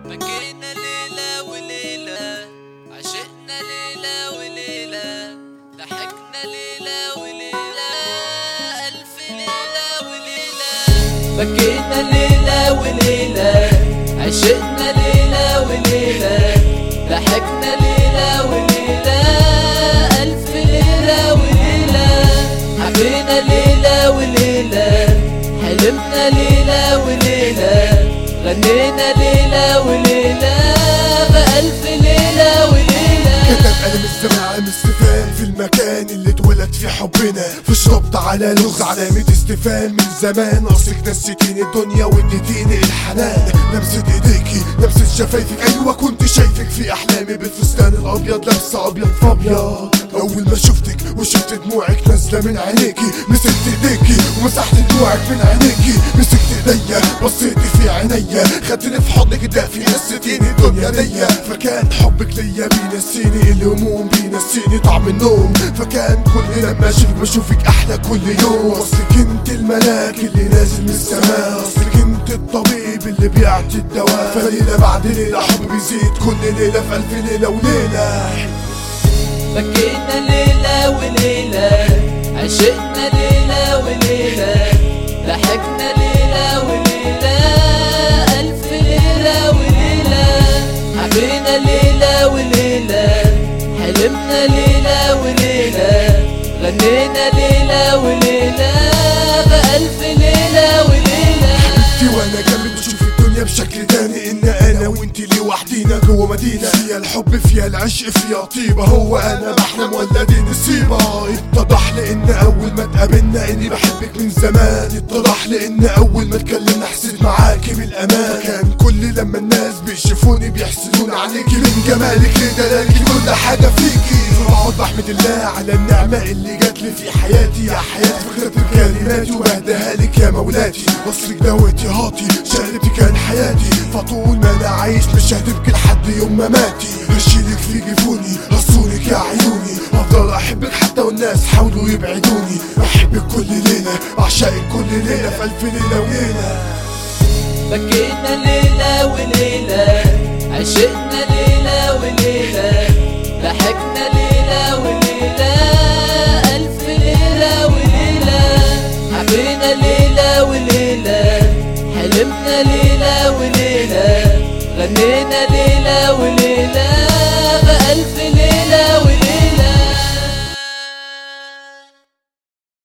بكينا ليلة وليلة عشقنا ليلة وليلة ضحكنا ليلة وليلة ألف ليلة وليلة بكينا ليلة وليلة عشقنا ليلة وليلة ضحكنا ليلة وليلة ألف ليلة وليلة حبينا ليلة وليلة حلمنا ليلة وليلة غنينا ليلة وليلة بألف ليلة وليلة كتب قلم الزمان استفهام في المكان اللي اتولد فيه حبنا فيش ربط على لغز علامة استفهام من زمان اصلك نسيتيني الدنيا واديتيني الحنان لمسة ايديكي لمسة شفايفك ايوه كنت شايفك في احلامي بالفستان الابيض لابسة ابيض فابيض اول ما شفتك وشفت دموعك نازلة من عينيكي مسكت ايديكي ومسحت دموعك من عينيكي مسكت ايديا بصيتي في عينيا خدتني في حضنك دافي نسيتيني الدنيا ديا فكان حبك ليا بينسيني الهموم بينسيني طعم النوم فكان كل لما اشوفك بشوفك احلى كل يوم اصلك انت الملاك اللي نازل من السماء اصلك انت الطبيب اللي بيعطي الدواء فليلة بعد ليلة حب بيزيد كل ليلة في ألف ليلة وليلة بكينا ليلة وليلة عشقنا ليلة وليلة ضحكنا ليلة وليلة ألف ليلة وليلة حبينا ليلة وليلة حلمنا ليلة وليلة غنينا ليلة وليلة بألف ليلة وليلة في وانا جنبك بشوف الدنيا بشكل تاني ان انا وانتي لوحدينا جوه مدينة فيها الحب فيها العشق فيها طيبة هو انا بحلم ولا دي نصيبة اتضح لي ان اول ما اتقابلنا اني بحبك من زمان اتضح لي ان اول ما اتكلمنا حسيت معاكي بالامان كان كل لما الناس بيشوفوني بيحسدون عليكي من جمالك لدلالك كل حاجة فيكي بقعد بحمد الله على النعمة اللي جات لي في حياتي يا حياتي بكتب كلماتي وبهديها لك يا مولاتي وصلك دوتي هاتي شقلبتي كان حياتي فطول ما انا عايش مش هتبكي لحد يوم ما ماتي هشيلك في جفوني هصونك يا عيوني هفضل احبك حتى والناس حاولوا يبعدوني بحبك كل ليلة بعشقك كل ليلة في الف ليلة وليلة بكينا ليلة وليلة عشقنا ليلة وليلة ضحكنا ليلة وليلة ألف ليلة وليلة حبينا ليلة وليلة حلمنا ليلة